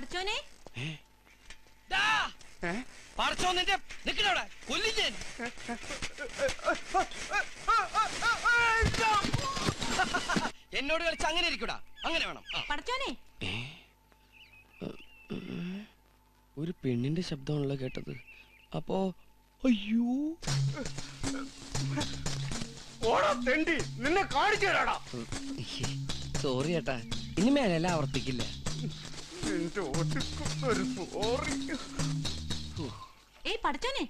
പഠിച്ചോനെ ദാ! പടച്ചോ നിന്റെ നിക്കണവിടെ കൊല്ലില്ലേ എന്നോട് കളിച്ച് അങ്ങനെ ഇരിക്കൂടാ അങ്ങനെ വേണം ആ. പഠിച്ചോനെ ഒരു പെണ്ണിന്റെ ശബ്ദമാണല്ലോ കേട്ടത് അപ്പോ അയ്യോ ഓടാ തെണ്ടി നിന്നെ കാണിച്ചു തരാടാ സോറി ഏട്ടാ ഇനി മേലല്ല ആവർത്തിക്കില്ല നിന്റെ ഒടുക്കം ഒരു സോറി ഏയ് പഠിച്ചോനെ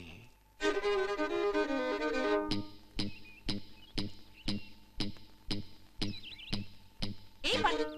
ഏയ് പഠി-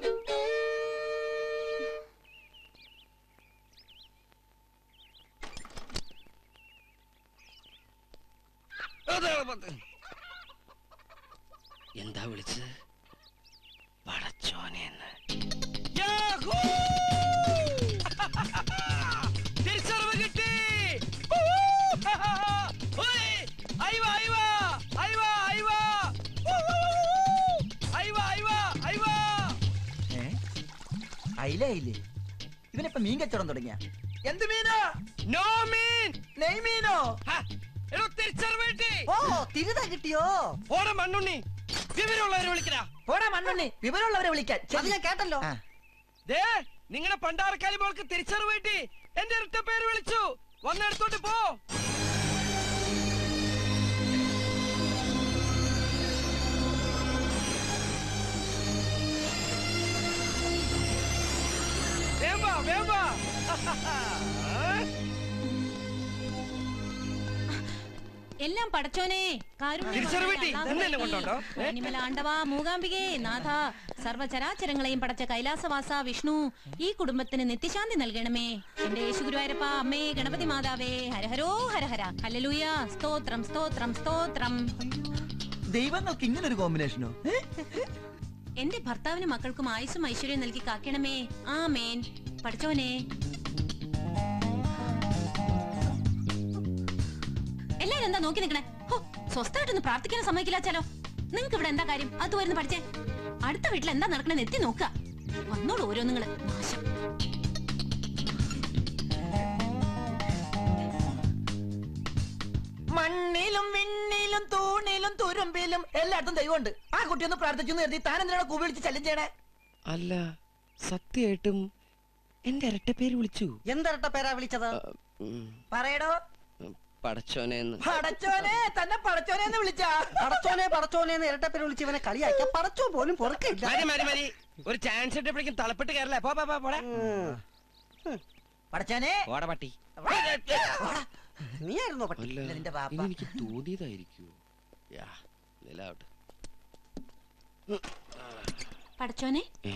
അയിലേ അയിലേ ഇവനിപ്പോ മീൻ കച്ചവടം തുടങ്ങിയ എന്ത് മീനോ No mean. നെയ് മീനോ ഹ, എടോ, തിരിച്ചറിവ് കിട്ടി ഓ തിരുതാ കിട്ടിയോ ഓടെ മണ്ണുണ്ണി വിവരമുള്ളവരെ വിളിക്കടാ പോടാ മണ്ണുണ്ണി വിവരമുള്ളവരെ വിളിക്കാൻ അത് ഞാൻ കേട്ടല്ലോ ദേ നിങ്ങളുടെ പണ്ടാറക്കാലി മോൾക്ക് തിരിച്ചറിവ് കിട്ടി എന്റെ ഇരട്ട പേര് വിളിച്ചു വന്നെടുത്തോണ്ട് പോ വേഗം വാ, വേഗം വാ. എല്ലാം പടച്ചോനെ തിരിച്ചറിവ് കിട്ടി. ഇന്ന് എന്നെ കൊണ്ടോണ്ടോ? ഏ? ആണ്ടവാ മൂകാംബികേ നാഥ സർവചരാചരങ്ങളെയും പടച്ച കൈലാസവാസ വിഷ്ണു ഈ കുടുംബത്തിന് നിത്യശാന്തി നൽകണമേ എന്റെ യേശുഗുരുവായൂരപ്പ അമ്മേ ഗണപതി മാതാവേ ഹരഹരോ ഹരഹര ഹല്ലേലൂയ സ്തോത്രം സ്തോത്രം സ്തോത്രം ദൈവങ്ങൾക്ക് ഇങ്ങനെ ഒരു കോമ്പിനേഷനോ എന്റെ ഭർത്താവിനും മക്കൾക്കും ആയുസും ഐശ്വര്യം നൽകി കാക്കണമേ ആമേൻ പഠിച്ചോനെ എല്ലാരും എന്താ നോക്കി നിക്കണേ ഹോ സ്വസ്ഥമായിട്ടൊന്ന് പ്രാർത്ഥിക്കാൻ സമ്മതിക്കില്ലാച്ചാലോ നിങ്ങക്ക് ഇവിടെ എന്താ കാര്യം അത് വരുന്ന പഠിച്ചേ അടുത്ത വീട്ടിൽ എന്താ നടക്കണെന്ന് എത്തി നോക്കുക വന്നോളൂ ഓരോന്നുങ്ങള് നാശം മണ്ണിലും വിണ്ണിലും തൂണിലും തുരുമ്പിലും എല്ലായിടത്തും ദൈവമുണ്ട് ആ കുട്ടി ഒന്ന് പ്രാർത്ഥിച്ചു എന്ന് കരുതി താൻ എന്തിനാണ് കൂവി വിളിച്ച് ശല്യം ചെയ്യണേ അല്ല സത്യമായിട്ടും എന്റെ ഇരട്ട പേര് വിളിച്ചു എന്തരട്ട പേരാ വിളിച്ചത് ഉം, പറയടോ പടച്ചോനെ എന്ന് പടച്ചോനെ തന്നെ പടച്ചോനെ എന്ന് വിളിച്ച പടച്ചോനെ പടച്ചോനെ എന്ന് ഇരട്ട പേര് വിളിച്ച് ഇവനെ കളിയാക്കിയ പടച്ചോ പോലും പൊറുക്കില്ല മതി മതി മതി ഒരു ചാൻസ് ഇട്ടപ്പോഴേക്കും തളപ്പെട്ട് കയറല്ലേ പോ പോ, പോ, പോടാ പടച്ചോനെ പോടാ പട്ടി നീ ആയിരുന്നോ പട്ടി അല്ല ഇല്ല, നിന്റെ പാപ്പ ഇനി എനിക്ക് തോന്നിയതായിരിക്കൂ യാ നിലാവട്ടെ പഠിച്ചോനെ ഏ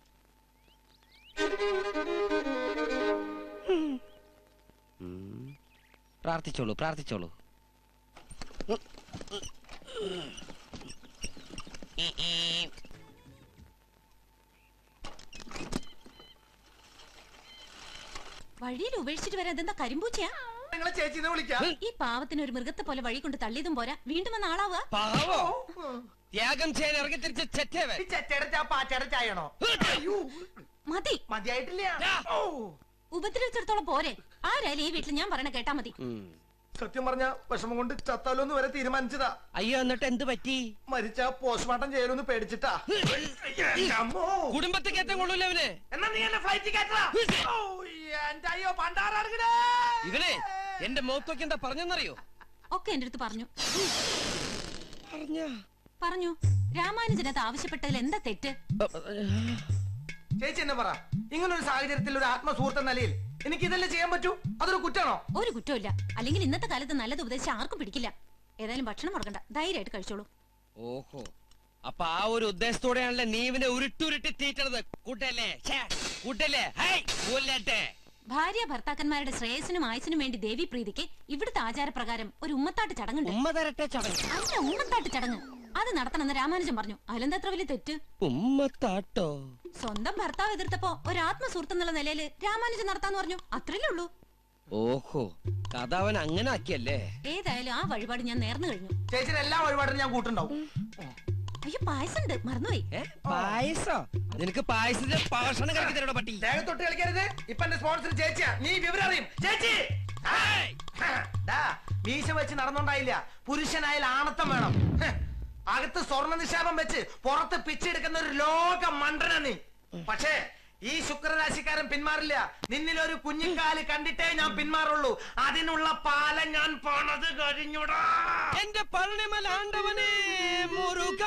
ഉം. പ്രാർത്ഥിച്ചോളൂ പ്രാർത്ഥിച്ചോളൂ വഴിയിൽ ഉപേക്ഷിച്ചിട്ട് വരാൻ ഇതെന്താ കരിമ്പൂച്ചയാ നിങ്ങളെ ചേച്ചിന്ന് വിളിക്കാം ഈ പാവത്തിന് ഒരു മൃഗത്തെ പോലെ വഴി കൊണ്ട് തള്ളിയതും പോരാ വീണ്ടും വന്ന ആളാവുക പാവോ ത്യാഗം ചെയ്യാൻ ഇറങ്ങി തിരിച്ച ചെറ്റേവൻ ഈ ചെറ്റയുടെ ചാ പാറ്റയുടെ ചായണോ മതി മതിയായിട്ടില്ല യാ. ഓ ഉപദ്രവിച്ചിടത്തോളം പോരെ ആരായാലും ഈ വീട്ടിൽ ഞാൻ പറയണ കേട്ടാ മതി ഉം. സത്യം പറഞ്ഞ വിഷമം കൊണ്ട് ചത്താലോന്ന് വരെ തീരുമാനിച്ചതാ അയ്യോ എന്നിട്ട് എന്ത് പറ്റി മരിച്ച പോസ്റ്റ്മോർട്ടം ചെയ്യലൊന്ന് പേടിച്ചിട്ടാ അമ്മോ. കുടുംബത്തെ കയറ്റം കൊള്ളൂല അവന് എന്നാ നീ എന്നെ ഫ്ലൈറ്റ് കയറ്റാ എന്റെ അയ്യോ പണ്ടാറാടുകടേ ഇവനെ എന്റെ മുഖത്തൊക്കെ എന്താ പറഞ്ഞെന്നറിയോ ഒക്കെ എന്റെ അടുത്ത് പറഞ്ഞു പറഞ്ഞ പറഞ്ഞു രാമാനുജനത് ആവശ്യപ്പെട്ടതിൽ എന്താ തെറ്റ് ചേച്ചി എന്നെ പറ ഇങ്ങനൊരു സാഹചര്യത്തിൽ ഒരു ആത്മസുഹൃത്ത് എന്ന നിലയിൽ എനിക്ക് ഇതെല്ലാം ചെയ്യാൻ പറ്റൂ അതൊരു കുറ്റാണോ ഒരു കുറ്റമില്ല അല്ലെങ്കിൽ ഇന്നത്തെ കാലത്ത് നല്ലത് ഉപദേശിച്ച് ആർക്കും പിടിക്കില്ല ഏതായാലും ഭക്ഷണം മുടക്കണ്ട ധൈര്യമായിട്ട് കഴിച്ചോളൂ ഓഹോ അപ്പൊ ആ ഒരു ഉദ്ദേശത്തോടെയാണല്ലേ നീ ഇവനെ ഉരുട്ടുരുട്ടി തീറ്റണത് കൂട്ടല്ലേ ഛേ, കൂട്ടല്ലേ ഹൈ കൊല്ലട്ടെ ഭാര്യ ഭർത്താക്കന്മാരുടെ ശ്രേയസിനും ആയുസിനും വേണ്ടി ദേവി പ്രീതിക്ക് ഇവിടുത്തെ ആചാരപ്രകാരം ഒരു ഉമ്മത്താട്ട് ചടങ്ങുണ്ട് ഉമ്മ തരട്ടെ ചടങ്ങ് അല്ല ഉമ്മത്താട്ട് ചടങ്ങ് അത് നടത്തണമെന്ന് രാമാനുജൻ പറഞ്ഞു അതിലെന്താ അത്ര വലിയ തെറ്റ് ഉമ്മത്താട്ടോ സ്വന്തം ഭർത്താവ് എതിർത്തപ്പോ ഒരു ആത്മസുഹൃത്ത് എന്നുള്ള നിലയിൽ രാമാനുജൻ നടത്താന്ന് പറഞ്ഞു അത്രയല്ലേ ഉള്ളൂ ഓഹോ കഥ അവൻ അങ്ങനെ ആക്കിയല്ലേ ഏതായാലും ആ വഴിപാട് ഞാൻ നേർന്നു കഴിഞ്ഞു ചേച്ചിയുടെ എല്ലാ വഴിപാടിനും ഞാൻ കൂട്ടുണ്ടാവും അയ്യോ പായസുണ്ട് മറന്നുപോയി ഏ പായസോ നിനക്ക് പായസത്തിന്റെ പാഷണം കളിക്കി തരണോ പട്ടി ദേഹത്തൊട്ട് കളിക്കരുത് ഇപ്പൊ എന്റെ സ്പോൺസർ ചേച്ചിയാ നീ വിവരം അറിയും ചേച്ചി ഹായ്. ഡാ, മീശ വെച്ച് നടന്നോണ്ടായില്ല പുരുഷനായാൽ ആണത്തം വേണം ഹ്. അകത്ത് സ്വർണ്ണ നിക്ഷേപം വെച്ച് പുറത്ത് പിച്ചെടുക്കുന്ന ഒരു ലോക മണ്ടന നീ പക്ഷേ ഈ ശുക്രരാശിക്കാരൻ പിന്മാറില്ല നിന്നിൽ ഒരു കുഞ്ഞിക്കാല് കണ്ടിട്ടേ ഞാൻ പിന്മാറുള്ളൂ അതിനുള്ള പാലം ഞാൻ പോണത് കഴിഞ്ഞുടാ എന്റെ പഴനിമലാണ്ടവനെ മുരുക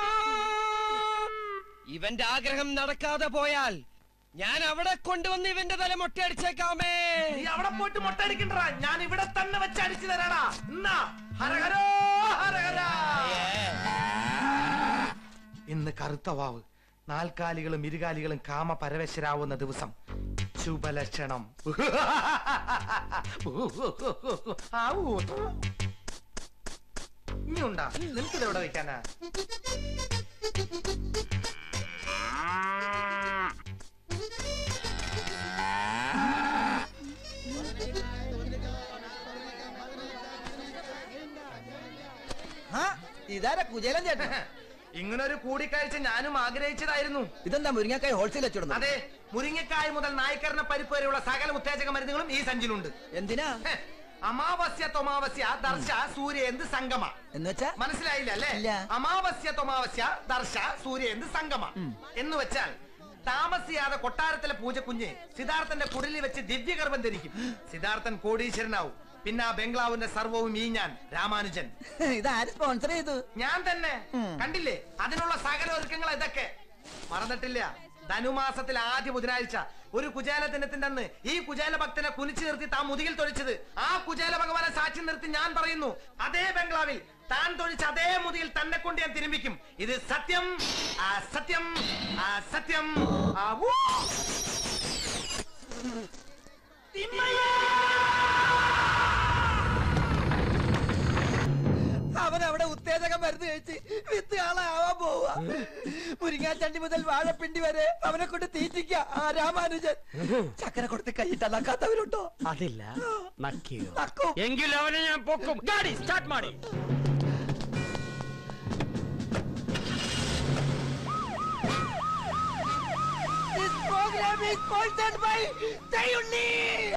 ഇവന്റെ ആഗ്രഹം നടക്കാതെ പോയാൽ ഞാൻ അവിടെ കൊണ്ടുവന്ന് ഇവന്റെ തല മൊട്ടയടിച്ചേക്കാമേ നീ അവിടെ പോയിട്ട് മുട്ടടിക്കണ്ടാ ഞാൻ ഇവിടെ തന്നെ വെച്ച് അടിച്ചു തരാടാ എന്നാ ഹരഹരോ ഹരഹര ഇന്ന് കറുത്ത വാവ് നാൽക്കാലികളും ഇരുകാലികളും കാമ പരവശരാവുന്ന ദിവസം ശുഭലക്ഷണം ആവൂ. ഇനിയുണ്ടാ നിനക്കിത് എവിടെ വെക്കാനാ ആ ഇതാരാ കുചേലൻ ചേട്ടൻ ഇങ്ങനൊരു കൂടിക്കാഴ്ച ഞാനും ആഗ്രഹിച്ചതായിരുന്നു ഇതെന്താ മുരിങ്ങക്കായ ഹോൾസെയിൽ വെച്ചിടുന്നു അതെ മുരിങ്ങക്കായ മുതൽ നായ്ക്കരണ പരിപ്പ് വരെയുള്ള സകല ഉത്തേജക മരുന്നുകളും ഈ സഞ്ചിലുണ്ട് എന്തിനാ ഹെ, അമാവാസ്യ തൊമാവസ്യ ദർശ സൂര്യേന്ത് സംഗമ എന്ന് വെച്ചാ മനസ്സിലായില്ല അല്ലേ ഇല്ല. അമാവാസ്യ തൊമാവസ്യ ദർശ സൂര്യേന്ത് സംഗമ എന്ന് വെച്ചാൽ താമസിയാതെ കൊട്ടാരത്തിലെ പൂജക്കുഞ്ഞ് സിദ്ധാർത്ഥന്റെ കുടിലിൽ വെച്ച് ദിവ്യഗർഭം ധരിക്കും സിദ്ധാർത്ഥൻ കോടീശ്വരനാവും പിന്നെ ആ ബംഗ്ലാവിന്റെ സർവവും ഈ ഞാൻ രാമാനുജൻ ഇതാര് സ്പോൺസർ ചെയ്തു ഞാൻ തന്നെ കണ്ടില്ലേ അതിനുള്ള സകല ഒരുക്കങ്ങൾ ഇതൊക്കെ മറന്നിട്ടില്ല ധനുമാസത്തിൽ ആദ്യ ബുധനാഴ്ച ഒരു കുചേല ദിനത്തിന്റെ അന്ന് ഈ കുചേല ഭക്തനെ കുനിച്ചു നിർത്തി താൻ മുതുകിൽ തൊഴിച്ചത് ആ കുചേല ഭഗവാനെ സാക്ഷി നിർത്തി ഞാൻ പറയുന്നു അതേ ബംഗ്ലാവിൽ താൻ തൊഴിച്ച അതേ മുതുകിൽ തന്നെ കൊണ്ട് ഞാൻ തിരുമ്പിക്കും ഇത് സത്യം ആ സത്യം ആ സത്യം ആ ഊ. അവൻ അവിടെ ഉത്തേജകം മരുന്ന് കഴിച്ച് വിത്ത് ആളാവാൻ പോവാ മുരിങ്ങാച്ചണ്ടി മുതൽ വാഴപ്പിണ്ടി വരെ അവനെ കൊണ്ട് തീറ്റിക്ക ആ രാമാനുജൻ ചക്കര കൊടുത്ത് കൈയിട്ട് നക്കാത്തവരുണ്ടോ അതില്ല നക്കിയോ നക്കും എങ്കിൽ അവനെ ഞാൻ പൊക്കും ഗാഡി സ്റ്റാർട്ട് ಮಾಡಿ This program is sponsored by Tayundi!